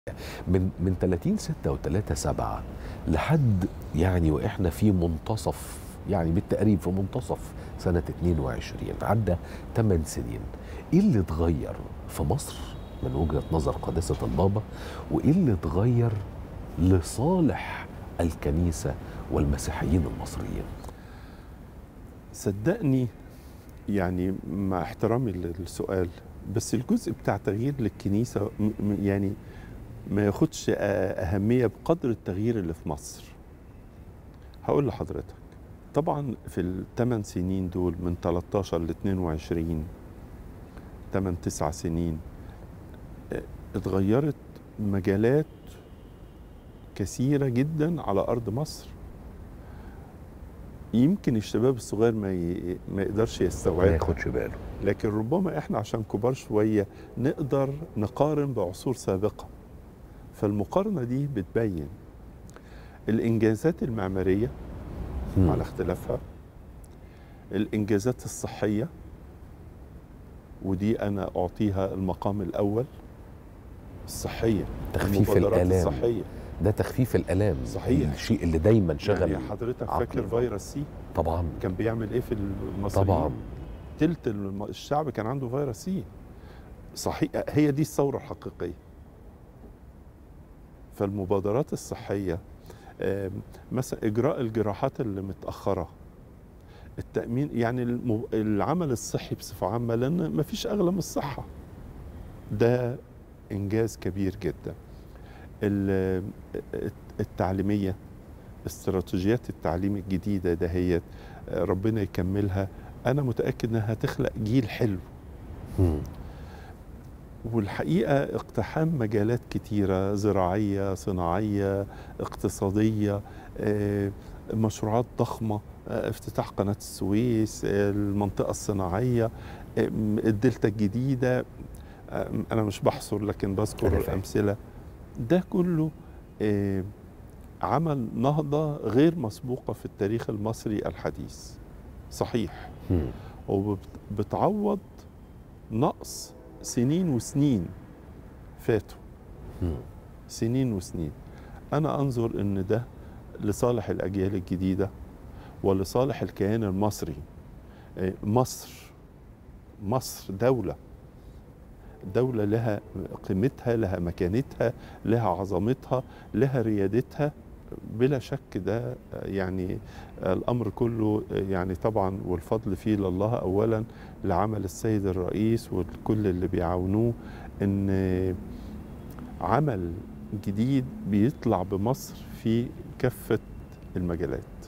من من 30 6 و3 7 لحد يعني واحنا في منتصف يعني بالتقريب في منتصف سنه 22 عدى 8 سنين ايه اللي اتغير في مصر من وجهه نظر قداسه البابا وايه اللي اتغير لصالح الكنيسه والمسيحيين المصريين صدقني يعني مع احترامي للسؤال بس الجزء بتاع تغيير للكنيسه م- م- يعني ما ياخدش أ- اهميه بقدر التغيير اللي في مصر هقول لحضرتك طبعا في الثمان سنين دول من 13 ل 22 8 9 سنين اه، اتغيرت مجالات كثيره جدا على ارض مصر يمكن الشباب الصغير ما ي... ما يقدرش ما يستوعبها ياخدش باله لكن ربما احنا عشان كبار شويه نقدر نقارن بعصور سابقه فالمقارنه دي بتبين الانجازات المعماريه مم. على اختلافها الانجازات الصحيه ودي انا اعطيها المقام الاول الصحيه تخفيف المبادرات الآلام. الصحيه ده تخفيف الالام صحيح. الشيء اللي دايما شغل يعني حضرتك عقل فاكر البابا. فيروس سي طبعا كان بيعمل ايه في المصريين طبعا تلت الم- الشعب كان عنده فيروس سي صحيح هي دي الثورة الحقيقية فالمبادرات الصحية آم، مثلا إجراء الجراحات اللي متأخرة التأمين يعني الم- العمل الصحي بصفة عامة لأن مفيش أغلى من الصحة ده إنجاز كبير جدا ال- التعليمية استراتيجيات التعليم الجديدة دهيت آه، ربنا يكملها أنا متأكد إنها هتخلق جيل حلو مم. والحقيقة اقتحام مجالات كتيرة زراعية صناعية اقتصادية آه، مشروعات ضخمة آه، افتتاح قناة السويس آه، المنطقة الصناعية آه، الدلتا الجديدة آه، أنا مش بحصر لكن أنا بذكر فاهم. أمثلة ده كله آه، عمل نهضة غير مسبوقة في التاريخ المصري الحديث صحيح مم. وبتعوض نقص سنين وسنين فاتوا مم. سنين وسنين انا انظر ان ده لصالح الاجيال الجديده ولصالح الكيان المصري آه، مصر مصر دوله دولة لها قيمتها لها مكانتها لها عظمتها لها ريادتها بلا شك ده آه، يعني آه، الأمر كله آه، يعني طبعا والفضل فيه لله أولا لعمل السيد الرئيس والكل اللي بيعاونوه إن آه، عمل جديد بيطلع بمصر في كافة المجالات